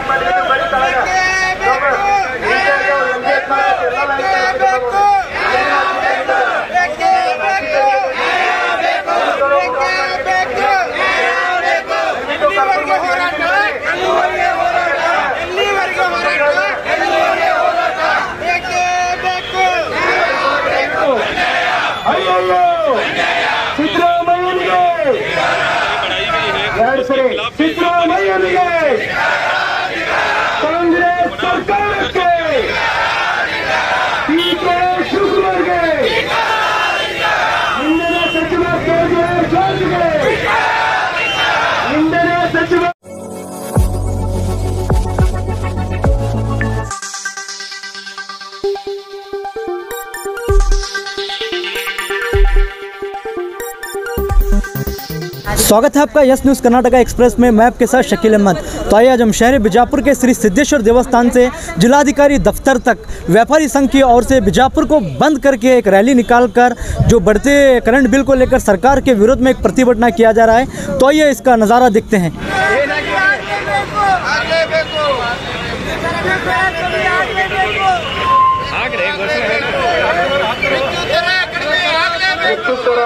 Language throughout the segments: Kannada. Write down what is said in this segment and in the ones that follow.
ಅಯ್ಯಯ್ಯೋ ಸಿದ್ದರಾಮಯ್ಯನಿಗೆ ಎರಡು ಸರಿ ಸಿದ್ದರಾಮಯ್ಯನಿಗೆ ಕಾಂಗ್ರೆಸ್ ಸರ್ಕಾರಕ್ಕೆ ಡಿ ಕೆ ಶಿವಕುಮಾರ್ಗೆ ಇಂದಿನ ಸಚಿವ ಕೆ ಜೆ ಜಾರ್ಜ್ಗೆ ಇಂದಿನ ಸಚಿವ स्वागत है आपका यस न्यूज़ कर्नाटका एक्सप्रेस में मैं आपके साथ शकील अहमद तो आइए आज हम शहर बीजापुर के श्री सिद्धेश्वर देवस्थान से जिलाधिकारी दफ्तर तक व्यापारी संघ की ओर से बीजापुर को बंद करके एक रैली निकालकर जो बढ़ते करंट बिल को लेकर सरकार के विरोध में एक प्रतिभटना किया जा रहा है तो आइए इसका नज़ारा देखते हैं ವಿದ್ಯುತ್ತರ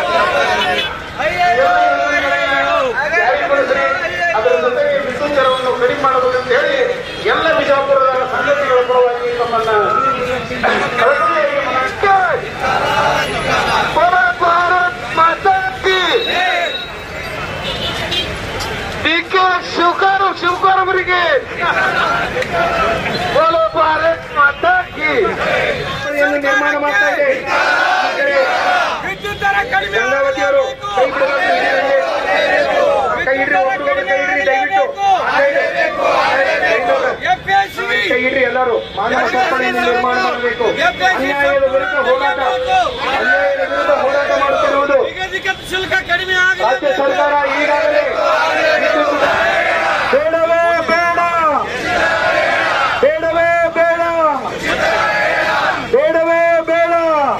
ಜಾರಿಗೊಳಿಸಿ ಅದರ ಜೊತೆಗೆ ವಿದ್ಯುತ್ ದರವನ್ನು ಕಡಿಮೆ ಮಾಡಬೇಕು ಅಂತ ಹೇಳಿ ಎಲ್ಲ ಬಿಜಾಪುರದ ಸಂಗತಿಗಳ ಪರವಾಗಿ ತಮ್ಮನ್ನ ಕಳಕಳಿಯಾಗಿ ಮನವಿ- ಭಾರತ್ ಮಾತಾ ಕಿ ಡಿ ಕೆ ಶಿವಕಾರ ಶಿವಕಾರ ಅವರಿಗೆ ಬೋಲೋ ಭಾರತ್ ಮಾತಾ ಕಿ ನಿರ್ಮಾಣ ಮಾಡ್ತಾ ಇದೆ ಗಂಗಾವತಿಯವರು ಕೈ ಬಿಡಬೇಕು ಕೈ ಇಡ್ರಿ ಒಬ್ಬರಿಗೊಬ್ಬರು ಕೈ ಇಡ್ರಿ ದಯವಿಟ್ಟು ಕೈ ಇಡ್ರಿ ಎಲ್ಲರೂ ಮಾನವ ಸರಪಳಿಯನ್ನು ನಿರ್ಮಾಣ ಮಾಡಬೇಕು ಅನ್ಯಾಯದ ವಿರುದ್ಧ ಹೋರಾಟ ಅನ್ಯಾಯದ ವಿರುದ್ಧ ಹೋರಾಟ ಮಾಡುತ್ತಿರುವುದು ಶುಲ್ಕ ಕಡಿಮೆ ರಾಜ್ಯ ಸರ್ಕಾರ ಈಗಾಗಲೇ ವಿದ್ಯುತ್ ಬೇಡವೇ ಬೇಡ ಬೇಡವೇ ಬೇಡ ಬೇಡವೇ ಬೇಡ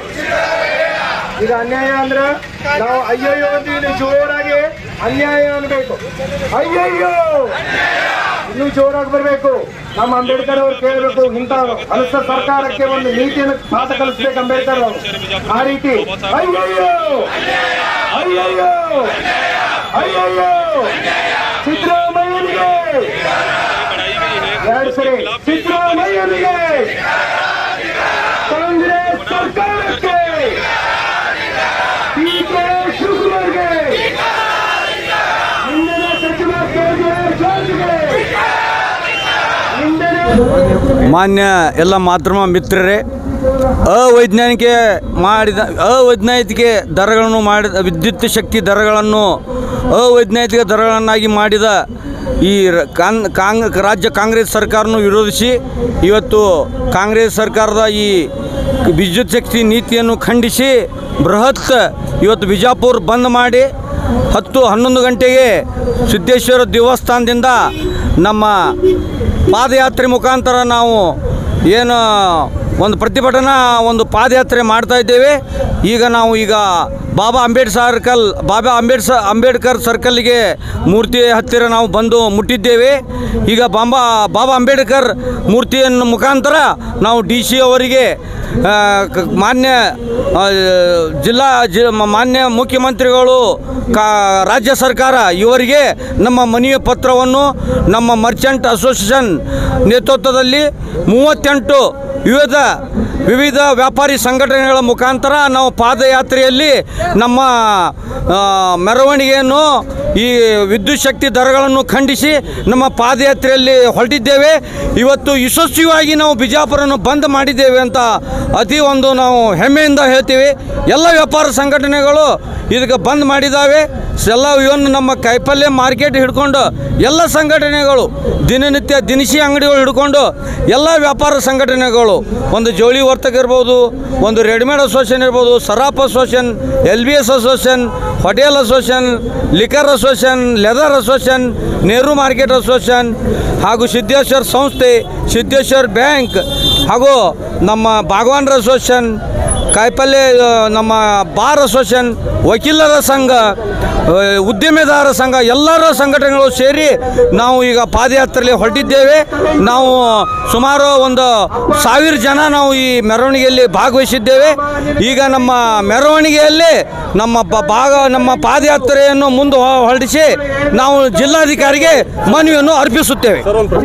ಈಗ ಅನ್ಯಾಯ ಅಂದ್ರೆ ನಾವು ಅಯ್ಯಯ್ಯೋ ಅಂತೀವಿ ಜೋರಾಗಿ ಅನ್ಯಾಯ ಅನ್ಬೇಕು ಅಯ್ಯಯ್ಯೋ ಇನ್ನೂ ಜೋರಾಗಿ ಬರಬೇಕು ನಮ್ಮ ಅಂಬೇಡ್ಕರ್ ಅವ್ರು ಕೇಳಬೇಕು ಇಂಥ ಅನುಸ ಸರ್ಕಾರಕ್ಕೆ ಒಂದು ನೀತಿಯನ್ನು ಪಾಠ ಕಲಿಸ್ಬೇಕು ಅಂಬೇಡ್ಕರ್ ಅವರು ಆ ರೀತಿ ಅಯ್ಯಯ್ಯೋ ಅಯ್ಯಯ್ಯೋ ಅಯ್ಯಯ್ಯೋ ಸಿದ್ದರಾಮಯ್ಯನಿಗೆ ಎರಡು ಸರಿ ಸಿದ್ದರಾಮಯ್ಯನಿಗೆ ಕಾಂಗ್ರೆಸ್ ಸರ್ಕಾರಕ್ಕೆ ಡಿ ಕೆ ಶಿವಕುಮಾರ್ಗೆ ಇಂದಿನ ಸಚಿವ ಕೆ ಜೆ ಜಾರ್ಜ್ಗೆ ಇಂದಿನ ಮಾನ್ಯ ಎಲ್ಲ ಮಾಧ್ಯಮ ಮಿತ್ರರೇ ಅವೈಜ್ಞಾನಿಕ ಮಾಡಿದ ಅವೈಜ್ಞಾನಿಕ ದರಗಳನ್ನು ಮಾಡಿದ ವಿದ್ಯುತ್ ಶಕ್ತಿ ದರಗಳನ್ನು ಅವೈಜ್ಞಾನಿಕ ದರಗಳನ್ನಾಗಿ ಮಾಡಿದ ಈ ರ- ಕಾಂಗ್ ಕಾಂಗ್ ರಾಜ್ಯ ಕಾಂಗ್ರೆಸ್ ಸರ್ಕಾರವನ್ನು ವಿರೋಧಿಸಿ ಇವತ್ತು ಕಾಂಗ್ರೆಸ್ ಸರ್ಕಾರದ ಈ ವಿದ್ಯುತ್ ಶಕ್ತಿ ನೀತಿಯನ್ನು ಖಂಡಿಸಿ ಬೃಹತ್ ಇವತ್ತು ಬಿಜಾಪುರ ಬಂದ್ ಮಾಡಿ ಹತ್ತು ಹನ್ನೊಂದು ಗಂಟೆಗೆ ಸಿದ್ದೇಶ್ವರ ದೇವಸ್ಥಾನದಿಂದ ನಮ್ಮ ಪಾದಯಾತ್ರೆ ಮುಖಾಂತರ ನಾವು ಏನು ಒಂದು ಪ್ರತಿಭಟನಾ ಒಂದು ಪಾದಯಾತ್ರೆ ಮಾಡ್ತಾ ಇದ್ದೇವೆ ಈಗ ನಾವು ಈಗ ಬಾಬಾ ಅಂಬೇಡ್ ಸರ್ಕಲ್ ಬಾಬಾ ಅಂಬೇಡ್ ಸ ಅಂಬೇಡ್ಕರ್ ಸರ್ಕಲ್ಗೆ ಮೂರ್ತಿ ಹತ್ತಿರ ನಾವು ಬಂದು ಮುಟ್ಟಿದ್ದೇವೆ ಈಗ ಬಾಬಾ ಬಾಬಾ ಅಂಬೇಡ್ಕರ್ ಮೂರ್ತಿಯನ್ನು ಮುಖಾಂತರ ನಾವು ಡಿ ಸಿ ಅವರಿಗೆ ಆ, ಕ- ಮಾನ್ಯ ಆ, ಜಿಲ್ಲಾ ಜಿ ಮ- ಮಾನ್ಯ ಮುಖ್ಯಮಂತ್ರಿಗಳು ಕಾ ರಾಜ್ಯ ಸರ್ಕಾರ ಇವರಿಗೆ ನಮ್ಮ ಮನವಿ ಪತ್ರವನ್ನು ನಮ್ಮ ಮರ್ಚೆಂಟ್ ಅಸೋಸಿಯೇಷನ್ ನೇತೃತ್ವದಲ್ಲಿ ಮೂವತ್ತೆಂಟು ವಿವಿಧ ವಿವಿಧ ವ್ಯಾಪಾರಿ ಸಂಘಟನೆಗಳ ಮುಖಾಂತರ ನಾವು ಪಾದಯಾತ್ರೆಯಲ್ಲಿ ನಮ್ಮ ಆ, ಮೆರವಣಿಗೆಯನ್ನು ಈ ವಿದ್ಯುತ್ ಶಕ್ತಿ ದರಗಳನ್ನು ಖಂಡಿಸಿ ನಮ್ಮ ಪಾದಯಾತ್ರೆಯಲ್ಲಿ ಹೊರಟಿದ್ದೇವೆ ಇವತ್ತು ಯಶಸ್ವಿಯಾಗಿ ನಾವು ಬಿಜಾಪುರನ್ನು ಬಂದ್ ಮಾಡಿದ್ದೇವೆ ಅಂತ ಅತಿ ಒಂದು ನಾವು ಹೆಮ್ಮೆಯಿಂದ ಹೇಳ್ತೀವಿ ಎಲ್ಲ ವ್ಯಾಪಾರ ಸಂಘಟನೆಗಳು ಇದಕ್ಕೆ ಬಂದ್ ಮಾಡಿದ್ದಾವೆ ಎಲ್ಲ ಇವನ್ ನಮ್ಮ ಕೈಪಲ್ಯ ಮಾರ್ಕೆಟ್ ಹಿಡ್ಕೊಂಡು ಎಲ್ಲ ಸಂಘಟನೆಗಳು ದಿನನಿತ್ಯ ದಿನಸಿ ಅಂಗಡಿಗಳು ಹಿಡ್ಕೊಂಡು ಎಲ್ಲ ವ್ಯಾಪಾರ ಸಂಘಟನೆಗಳು ಒಂದು ಜೋಳಿ ವರ್ತಕ ಇರ್ಬೋದು ಒಂದು ರೆಡಿಮೇಡ್ ಅಸೋಸಿಯೇಷನ್ ಇರ್ಬೋದು ಸರಾಫ್ association L B S association hotel association liquor association leather association Nehru market association ಹಾಗೂ ಸಿದ್ದೇಶ್ವರ್ ಸಂಸ್ಥೆ ಸಿದ್ದೇಶ್ವರ್ ಬ್ಯಾಂಕ್ ಹಾಗೂ ನಮ್ಮ ಭಾಗವಾನ್ರ ಅಸೋಸಿಯೇಷನ್ ಕಾಯಿಪಲ್ಯ ಆ, ನಮ್ಮ ಬಾರ್ ಅಸೋಸಿಯೇಷನ್ ವಕೀಲರ ಸಂಘ ಆ, ಉದ್ಯಮಿದಾರ ಸಂಘ ಎಲ್ಲರ ಸಂಘಟನೆಗಳು ಸೇರಿ ನಾವು ಈಗ ಪಾದಯಾತ್ರೆಯಲ್ಲಿ ಹೊರಟಿದ್ದೇವೆ ನಾವು ಸುಮಾರು ಒಂದು ಸಾವಿರ ಜನ ನಾವು ಈ ಮೆರವಣಿಗೆಯಲ್ಲಿ ಭಾಗವಹಿಸಿದ್ದೇವೆ ಈಗ ನಮ್ಮ ಮೆರವಣಿಗೆಯಲ್ಲಿ ನಮ್ಮ ಬ- ಭಾಗ ನಮ್ಮ ಪಾದಯಾತ್ರೆಯನ್ನು ಮುಂದೆ ಹೊ- ಹೊರಡಿಸಿ ನಾವು ಜಿಲ್ಲಾಧಿಕಾರಿಗೆ ಮನವಿಯನ್ನು ಅರ್ಪಿಸುತ್ತೇವೆ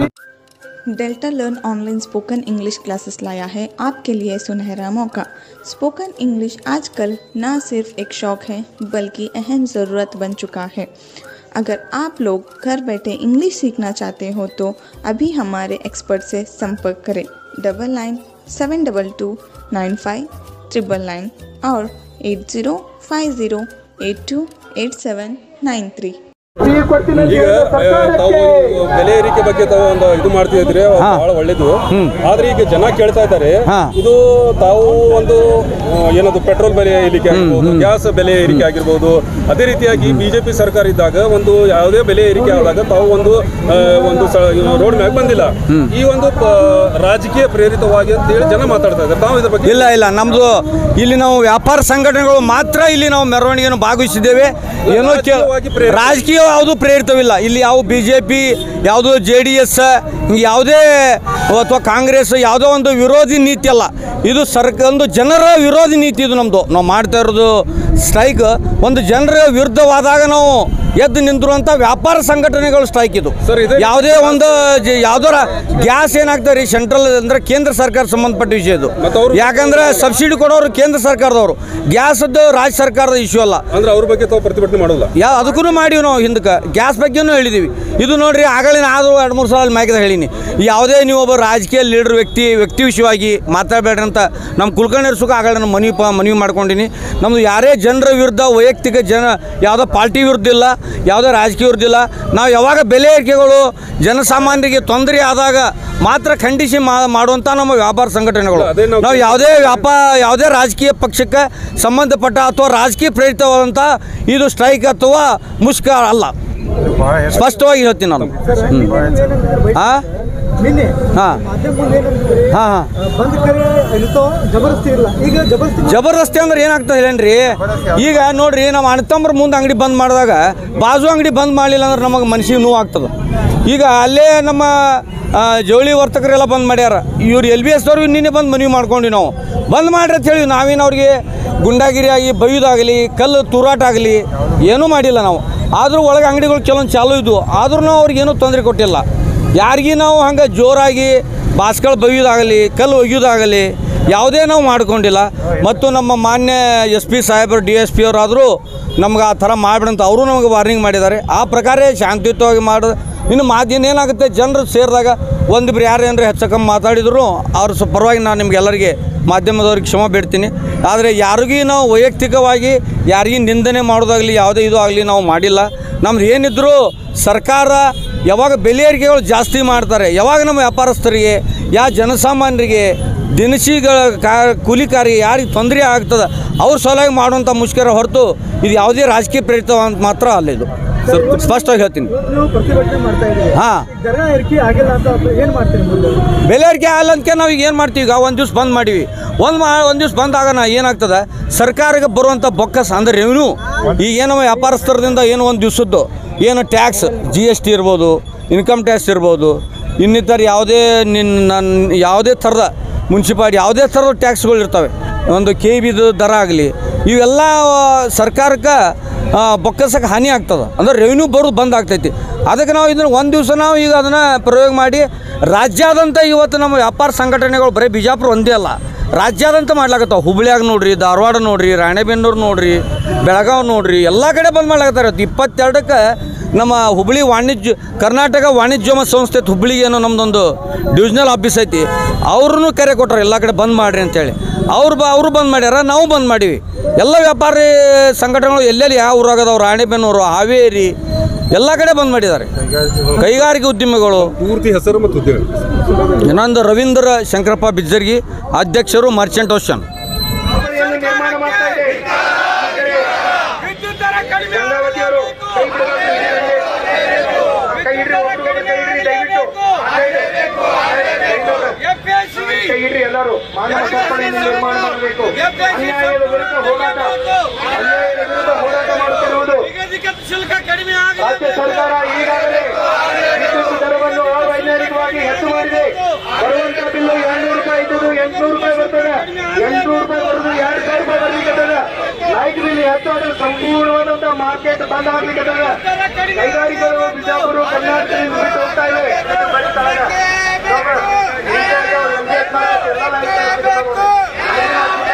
Delta learn online spoken English classes लाया है आपके लिए सुनहरा मौका स्पोकन इंग्लिश आजकल न सिर्फ एक शौक है बल्कि अहम ज़रूरत बन चुका है अगर आप लोग घर बैठे इंग्लिश सीखना चाहते हो तो अभी हमारे एक्सपर्ट से संपर्क करें double nine seven double two nine five triple nine और eight zero five zero eight two eight seven nine three ಈ ಕೊಡ್ತೀನಿ ಅಂತ ಈಗ ಹೇಳಿದ ಆ, ತಾವು ಸರ್ಕಾರಕ್ಕೆ ಬೆಲೆ ಏರಿಕೆ ಬಗ್ಗೆ ತಾವು ಒಂದು ಇದು ಮಾಡ್ತಿದ್ರೆ ಹಾ. ಬಹಳ ಒಳ್ಳೇದು ಆದ್ರೆ ಈಗ ಜನ ಕೇಳ್ತಾ ಇದ್ದಾರೆ ಹಾ. ಇದು ತಾವು ಒಂದು ಆ, ಏನದು ಪೆಟ್ರೋಲ್ ಬೆಲೆ ಏರಿಕೆ ಆಗಿರ್ಬೋದು ಗ್ಯಾಸ್ ಬೆಲೆ ಏರಿಕೆ ಆಗಿರ್ಬೋದು ಅದೇ ರೀತಿಯಾಗಿ ಬಿಜೆಪಿ ಸರ್ಕಾರ ಇದ್ದಾಗ ಒಂದು ಯಾವುದೇ ಬೆಲೆ ಏರಿಕೆ ಆದಾಗ ತಾವು ಒಂದು ಆ, ಒಂದು ರೋಡ್ ಮ್ಯಾಗ್ ಬಂದಿಲ್ಲ ಈ ಒಂದು ಪ- ರಾಜಕೀಯ ಪ್ರೇರಿತವಾಗಿ ಅಂತ ಹೇಳಿ ಜನ ಮಾತಾಡ್ತಾ ಇದ್ದಾರೆ ತಾವು ಇದ್ರ ಬಗ್ಗೆ ಇಲ್ಲ ಇಲ್ಲ ನಮ್ಮದು ಇಲ್ಲಿ ನಾವು ವ್ಯಾಪಾರ ಸಂಘಟನೆಗಳು ಮಾತ್ರ ಇಲ್ಲಿ ನಾವು ಮೆರವಣಿಗೆಯನ್ನು ಭಾಗವಹಿಸಿದ್ದೇವೆ ಏನೋ ಕೇ ರಾಜಕೀಯವಾಗಿ ಪ್ರೇರಿತ. ರಾಜಕೀಯ ಯಾವುದು ಪ್ರೇರಿತವಿಲ್ಲ ಇಲ್ಲಿ ಯಾವ ಬಿ ಜೆ ಪಿ ಯಾವುದು ಜೆ ಡಿ ಎಸ್ ಯಾವುದೇ ಅಥವಾ ಕಾಂಗ್ರೆಸ್ ಯಾವುದೋ ಒಂದು ವಿರೋಧಿ ನೀತಿ ಅಲ್ಲ ಇದು ಸರ್ಕ ಒಂದು ಜನರ ವಿರೋಧಿ ನೀತಿ ಇದು ನಮ್ಮದು ನಾವು ಮಾಡ್ತಾ ಇರೋದು ಸ್ಟ್ರೈಕ್ ಒಂದು ಜನರ ವಿರುದ್ಧವಾದಾಗ ನಾವು ಎದ್ದು ನಿಂತಿರುವಂಥ ವ್ಯಾಪಾರ ಸಂಘಟನೆಗಳು ಸ್ಟ್ರೈಕ್ ಇದು ಸರ್, ಇದು- ಯಾವುದೇ ಒಂದು ಜ- ಯಾವ್ದಾರ ಗ್ಯಾಸ್ ಏನಾಗ್ತದೆ ರೀ ಸೆಂಟ್ರಲ್ ಅಂದ್ರೆ ಕೇಂದ್ರ ಸರ್ಕಾರ ಸಂಬಂಧಪಟ್ಟ ವಿಷಯ ಇದು ಮತ್ತೆ ಅವ್ರು- ಯಾಕಂದ್ರೆ ಸಬ್ಸಿಡಿ ಕೊಡೋರು ಕೇಂದ್ರ ಸರ್ಕಾರದವರು ಗ್ಯಾಸದ್ದು ರಾಜ್ಯ ಸರ್ಕಾರದ ಇಶ್ಯೂ ಅಲ್ಲ ಅಂದ್ರೆ ಅವ್ರ ಬಗ್ಗೆ ತಾವು ಪ್ರತಿಭಟನೆ ಮಾಡೋಲ್ಲ ಯಾ ಅದಕ್ಕೂ ಮಾಡೀವಿ ನಾವು ಹಿಂದಕ್ಕೆ ಗ್ಯಾಸ್ ಬಗ್ಗೆನೂ ಹೇಳಿದ್ದೀವಿ ಇದು ನೋಡ್ರಿ ಆಗಳಿನ ಆದರೂ ಎರಡು ಮೂರು ಸಲ ಮೈಕದ ಹೇಳೀನಿ ಯಾವುದೇ ನೀವು ಒಬ್ಬ ರಾಜಕೀಯ ಲೀಡರ್ ವ್ಯಕ್ತಿ ವ್ಯಕ್ತಿ ವಿಷಯವಾಗಿ ಮಾತಾಡಬೇಡ್ರಿ ಅಂತ ನಮ್ಮ ಕುಲಕರ್ಣಿ ಸುಖ ಆಗಳ ನಾನು ಮನವಿ ಪ ಮನವಿ ಮಾಡ್ಕೊಂಡಿನಿ ನಮ್ಮದು ಯಾರೇ ಜನರ ವಿರುದ್ಧ ವೈಯಕ್ತಿಕ ಜನ ಯಾವುದೋ ಪಾರ್ಟಿ ವಿರುದ್ಧ ಇಲ್ಲ ಯಾವುದೋ ರಾಜಕೀಯ ವಿರುದ್ಧ ಇಲ್ಲ ನಾವು ಯಾವಾಗ ಬೆಲೆ ಏರಿಕೆಗಳು ಜನಸಾಮಾನ್ಯರಿಗೆ ತೊಂದರೆ ಆದಾಗ ಮಾತ್ರ ಖಂಡಿಸಿ ಮಾ ಮಾಡುವಂಥ ನಮ್ಮ ವ್ಯಾಪಾರ ಸಂಘಟನೆಗಳು ಅದೇ ನಾವು- ನಾವು ಯಾವುದೇ ವ್ಯಾಪಾರ ಯಾವುದೇ ರಾಜಕೀಯ ಪಕ್ಷಕ್ಕೆ ಸಂಬಂಧಪಟ್ಟ ಅಥವಾ ರಾಜಕೀಯ ಪ್ರೇರಿತವಾದಂಥ ಇದು ಸ್ಟ್ರೈಕ್ ಅಥವಾ ಮುಷ್ಕ ಅಲ್ಲ ಸ್ಪಷ್ಟವಾಗಿ ಹೇಳ್ತೀನಿ ನಾನು ಹಾಂ ನಿನ್ನೆ ಹಾಂ ಮಾಧ್ಯಮ ಮುಂದೆ ಏನಂದ್ರೆ ಹಾಂ ಹಾಂ ಬಂದ್ ಕರೆ ಇರ್ತೋ ಜಬರ್ದಸ್ತಿ ಇಲ್ಲ ಈಗ ಜಬರ್ದಸ್ತಿ ಜಬರ್ದಸ್ತಿ ಅಂದ್ರೆ ಏನಾಗ್ತದೆ ಹೇಳೇನ್ರಿ ಈಗ ನೋಡ್ರಿ ನಮ್ಮ ಅಣ್ಣತಮ್ಮರ ಮುಂದೆ ಅಂಗಡಿ ಬಂದ್ ಮಾಡಿದಾಗ ಬಾಜು ಅಂಗಡಿ ಬಂದ್ ಮಾಡಲಿಲ್ಲ ಅಂದ್ರೆ ನಮಗೆ ಮನಸ್ಸಿಗೆ ನೋವು ಆಗ್ತದೆ ಈಗ ಅಲ್ಲೇ ನಮ್ಮ ಆ, ಜವಳಿ ವರ್ತಕರೆಲ್ಲ ಬಂದ್ ಮಾಡ್ಯಾರ ಇವ್ರು ಎಲ್ ಬಿ ಎಸ್ ದವ್ರು ನಿನ್ನೆ ಬಂದು ಮನವಿ ಮಾಡ್ಕೊಂಡ್ವಿ ನಾವು ಬಂದ್ ಮಾಡ್ರಿ ಅಂತ ಹೇಳಿ ನಾವೇನು ಅವ್ರಿಗೆ ಗುಂಡಾಗಿರಿ ಆಗಿ ಬೈಯೋದಾಗಲಿ ಕಲ್ಲು ತೂರಾಟ ಆಗಲಿ ಏನೂ ಮಾಡಿಲ್ಲ ನಾವು ಆದರೂ ಒಳಗೆ ಅಂಗಡಿಗಳು ಕೆಲವೊಂದು ಚಾಲು ಇದ್ವು ಆದ್ರೂ ನಾವು ಅವ್ರಿಗೇನೂ ತೊಂದರೆ ಕೊಟ್ಟಿಲ್ಲ ಯಾರಿಗೂ ನಾವು ಹಂಗೆ ಜೋರಾಗಿ ಬಾಸ್ಗಳು ಬೈಯೋದಾಗಲಿ ಕಲ್ಲು ಒಗೆಯೋದಾಗಲಿ ಯಾವುದೇ ನಾವು ಮಾಡ್ಕೊಂಡಿಲ್ಲ ಮತ್ತು ನಮ್ಮ ಮಾನ್ಯ ಎಸ್ ಪಿ ಸಾಹೇಬರು ಡಿ ಎಸ್ ಪಿ ಅವರಾದರೂ ನಮ್ಗೆ ಆ ಥರ ಮಾಡ್ಬಿಡಂತ ಅವರು ನಮಗೆ ವಾರ್ನಿಂಗ್ ಮಾಡಿದ್ದಾರೆ ಆ ಪ್ರಕಾರ ಶಾಂತಿಯುತವಾಗಿ ಮಾಡೋದು ಇನ್ನು ಮಾಧ್ಯಮ ಏನಾಗುತ್ತೆ ಜನರು ಸೇರಿದಾಗ ಒಂದಿಬ್ರು ಯಾರು ಏನಾರ ಹೆಚ್ಚಕಮ್ಮಿ ಮಾತಾಡಿದ್ರು ಅವ್ರ ಸ ಪರವಾಗಿ ನಾನು ನಿಮ್ಗೆಲ್ಲರಿಗೆ ಮಾಧ್ಯಮದವ್ರಿಗೆ ಕ್ಷಮ ಬೇಡ್ತೀನಿ ಆದರೆ ಯಾರಿಗೂ ನಾವು ವೈಯಕ್ತಿಕವಾಗಿ ಯಾರಿಗೂ ನಿಂದನೆ ಮಾಡೋದಾಗಲಿ ಯಾವುದೇ ಇದು ಆಗಲಿ ನಾವು ಮಾಡಿಲ್ಲ ನಮ್ದು ಏನಿದ್ರು ಸರ್ಕಾರ ಯಾವಾಗ ಬೆಲೆ ಏರಿಕೆಗಳು ಜಾಸ್ತಿ ಮಾಡ್ತಾರೆ ಯಾವಾಗ ನಮ್ಮ ವ್ಯಾಪಾರಸ್ಥರಿಗೆ ಯಾವ ಜನಸಾಮಾನ್ಯರಿಗೆ ದಿನಸಿಗಳ ಕಾ ಕೂಲಿಕಾರಿಗೆ ಯಾರಿಗೆ ತೊಂದರೆ ಆಗ್ತದೆ ಅವ್ರ ಸಲುವಾಗಿ ಮಾಡುವಂಥ ಮುಷ್ಕರ ಹೊರತು ಇದು ಯಾವುದೇ ರಾಜಕೀಯ ಪ್ರೇರಿತ ಅಂತ ಮಾತ್ರ ಅಲ್ಲ ಇದು ಸ್ಪಷ್ಟವಾಗಿ ಹೇಳ್ತೀನಿ ನೀವು ಪ್ರತಿಭಟನೆ ಮಾಡ್ತಾ ಇದ್ದೀರಿ ಹಾಂ ದರ ಏರಿಕೆ ಆಗಿಲ್ಲ ಅಂತ ಏನ್ ಮಾಡ್ತೀರಿ ಮುಂದೆ ಬೆಲೆ ಏರಿಕೆ ಆಗಲ್ಲ ಅಂತ ನಾವು ಈಗ ಏನು ಮಾಡ್ತೀವಿ ಈಗ ಒಂದು ದಿವ್ಸ ಬಂದ್ ಮಾಡೀವಿ ಒಂದು ಮಾ ಒಂದು ದಿವ್ಸ ಬಂದ್ ಆಗೋಣ ಏನಾಗ್ತದೆ ಸರ್ಕಾರಕ್ಕೆ ಬರುವಂಥ ಬೊಕ್ಕಸ್ ಅಂದ್ರೆ ರೆವಿನ್ಯೂ ಈಗ ಏನೋ ವ್ಯಾಪಾರಸ್ಥರದಿಂದ ಏನು ಒಂದು ದಿವ್ಸದ್ದು ಏನು ಟ್ಯಾಕ್ಸ್ ಜಿ ಎಸ್ ಟಿ ಇರ್ಬೋದು ಇನ್ಕಮ್ ಟ್ಯಾಕ್ಸ್ ಇರ್ಬೋದು ಇನ್ನಿತರ ಯಾವುದೇ ನಿನ್ನ ನನ್ನ ಯಾವುದೇ ಥರದ ಮುನ್ಸಿಪಾಲ್ಟಿ ಯಾವುದೇ ಥರದ ಟ್ಯಾಕ್ಸ್ಗಳು ಇರ್ತವೆ ಒಂದು ಕೆ ಬಿದು ದರ ಆಗಲಿ ಇವೆಲ್ಲ ಸರ್ಕಾರಕ್ಕೆ ಬೊಕ್ಕಸಕ್ಕೆ ಹಾನಿ ಆಗ್ತದೆ ಅಂದ್ರೆ ರೆವಿನ್ಯೂ ಬರೋದು ಬಂದ್ ಆಗ್ತೈತಿ ಅದಕ್ಕೆ ನಾವು ಇದನ್ನು ಒಂದು ದಿವಸ ನಾವು ಈಗ ಅದನ್ನು ಪ್ರಯೋಗ ಮಾಡಿ ರಾಜ್ಯಾದ್ಯಂತ ಇವತ್ತು ನಮ್ಮ ವ್ಯಾಪಾರ ಸಂಘಟನೆಗಳು ಬರೀ ಬಿಜಾಪುರ ಒಂದೇ ಅಲ್ಲ ರಾಜ್ಯಾದ್ಯಂತ ಮಾಡ್ಲಾಕತ್ತಾವ ಹುಬ್ಳ್ಯಾಗ ನೋಡ್ರಿ ಧಾರವಾಡ ನೋಡ್ರಿ ರಾಣೆಬೆನ್ನೂರು ನೋಡ್ರಿ ಬೆಳಗಾವಿ ನೋಡ್ರಿ ಎಲ್ಲ ಕಡೆ ಬಂದ್ ಮಾಡ್ಲಾಕತ್ತಾರ ಇವತ್ತು ಇಪ್ಪತ್ತೆರಡಕ್ಕೆ ನಮ್ಮ ಹುಬ್ಳಿ ವಾಣಿಜ್ಯ ಕರ್ನಾಟಕ ವಾಣಿಜ್ಯೋಮ ಸಂಸ್ಥೆ ಐತಿ ಹುಬ್ಳಿಗೆ ಏನೋ ನಮ್ಮದೊಂದು ಡಿವಿಷನಲ್ ಆಫೀಸ್ ಐತಿ ಅವ್ರೂ ಕರೆ ಕೊಟ್ಟಾರೆ ಎಲ್ಲ ಕಡೆ ಬಂದ್ ಮಾಡ್ರಿ ಅಂತೇಳಿ ಅವ್ರು ಬ ಅವರು ಬಂದ್ ಮಾಡ್ಯಾರ ನಾವು ಬಂದ್ ಮಾಡೀವಿ ಎಲ್ಲ ವ್ಯಾಪಾರಿ ಸಂಘಟನೆಗಳು ಎಲ್ಲೆಲ್ಲಿ ಯಾವ ಊರಾಗದವ್ರು ರಾಣೆಬೆನ್ನೂರು ಹಾವೇರಿ ಎಲ್ಲ ಕಡೆ ಬಂದ್ ಮಾಡಿದ್ದಾರೆ ಕೈಗಾರಿಕೆ ಉದ್ಯಮಿಗಳು ಪೂರ್ತಿ ಹೆಸರು ಮತ್ತು ಉದ್ಯೋಗ ಇನ್ನೊಂದು ರವೀಂದ್ರ ಶಂಕರಪ್ಪ ಬಿಜ್ಜರ್ಗಿ ಅಧ್ಯಕ್ಷರು ಮರ್ಚೆಂಟ್ ಓಷನ್ ಮಾದರಿಯನ್ನು ನಿರ್ಮಾಣ ಮಾಡ್ತಾ ಇದೆ ಗಂಗಾವತಿಯವರು ಕೈ ಬಿಡಬೇಕು ಕೈ ಹಿಡ್ರಿ ಒಬ್ರಿಗೊಬ್ರು ಕೈ ಹಿಡ್ರಿ ದಯವಿಟ್ಟು ಕೈ ಕೈ ಇಡ್ರಿ ಎಲ್ಲರೂ ಮಾನವ ಸರಪಳಿಯನ್ನು ನಿರ್ಮಾಣ ಮಾಡಬೇಕು ಅನ್ಯಾಯದ ವಿರುದ್ಧ ಹೋರಾಟ ಅನ್ಯಾಯದ ವಿರುದ್ಧ ಹೋರಾಟ ಮಾಡುತ್ತಿರುವುದು ಶುಲ್ಕ ಕಡಿಮೆ ರಾಜ್ಯ ಸರ್ಕಾರ ಈಗಾಗಲೇ ವಿದ್ಯುತ್ ದರವನ್ನು ಅವೈಜ್ಞಾನಿಕವಾಗಿ ಹೆಚ್ಚು ಮಾಡಿದೆ ಬರುವಂತ ಬಿಲ್ಲು ಎರಡ್ನೂರು ರೂಪಾಯಿ ಇದ್ದದ್ದು ಎಂಟ್ನೂರು ರೂಪಾಯಿ ಬರ್ತದೆ ಎಂಟ್ನೂರು ರೂಪಾಯಿ ಬರುದು ಎರಡು ಸಾವಿರ ರೂಪಾಯಿ ಬರ್ಲಿಕ್ಕತ್ತದ ಲೈಟ್ ಬಿಲ್ ಹೆಚ್ಚಾದ್ರೆ ಸಂಪೂರ್ಣವಾದಂತ ಮಾರ್ಕೆಟ್ ಬಂದ್ ಆಗ್ಲಿಕ್ಕತ್ತದ ಕೈಗಾರಿಕೆಗಳು ಬಿಜಾಪುರ ಕರ್ನಾಟಕದಿಂದ ಬಿಟ್ಟು ಹೋಗ್ತಾ ಇವೆ ಬರೀ ತಳಗ. ನೋಡ್ರಿ, ಹಿಂಗಾಗಿ ಅವ್ರು ಎಂಗೇಜ್ ಮಾಡಿ ಎಲ್ಲ light ಬಿಟ್ಟು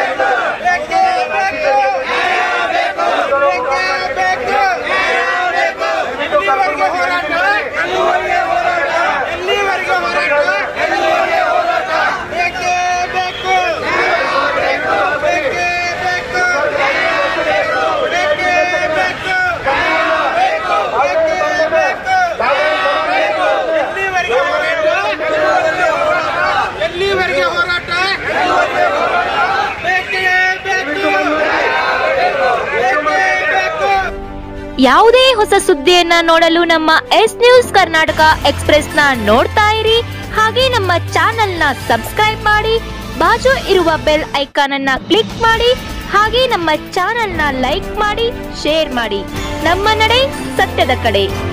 ಎಲ್ಲಿವರೆಗೆ ಹೋರಾಟ ಬೇಕೇ ಬೇಕು ಬೇಕೇ ಬೇಕು ಯಾವುದೇ ಹೊಸ ಸುದ್ದಿಯನ್ನ ನೋಡಲು ನಮ್ಮ ಎಸ್ ನ್ಯೂಸ್ ಕರ್ನಾಟಕ ಎಕ್ಸ್ಪ್ರೆಸ್ನ ನೋಡ್ತಾ ಇರಿ ಹಾಗೆ ನಮ್ಮ ಚಾನೆಲ್ನ ಸಬ್ಸ್ಕ್ರೈಬ್ ಮಾಡಿ ಬಾಜು ಇರುವ ಬೆಲ್ ಐಕಾನ್ ಅನ್ನ ಕ್ಲಿಕ್ ಮಾಡಿ ಹಾಗೆ ನಮ್ಮ ಚಾನೆಲ್ನ ಲೈಕ್ ಮಾಡಿ ಶೇರ್ ಮಾಡಿ ನಮ್ಮ ನಡೆ ಸತ್ಯದ ಕಡೆ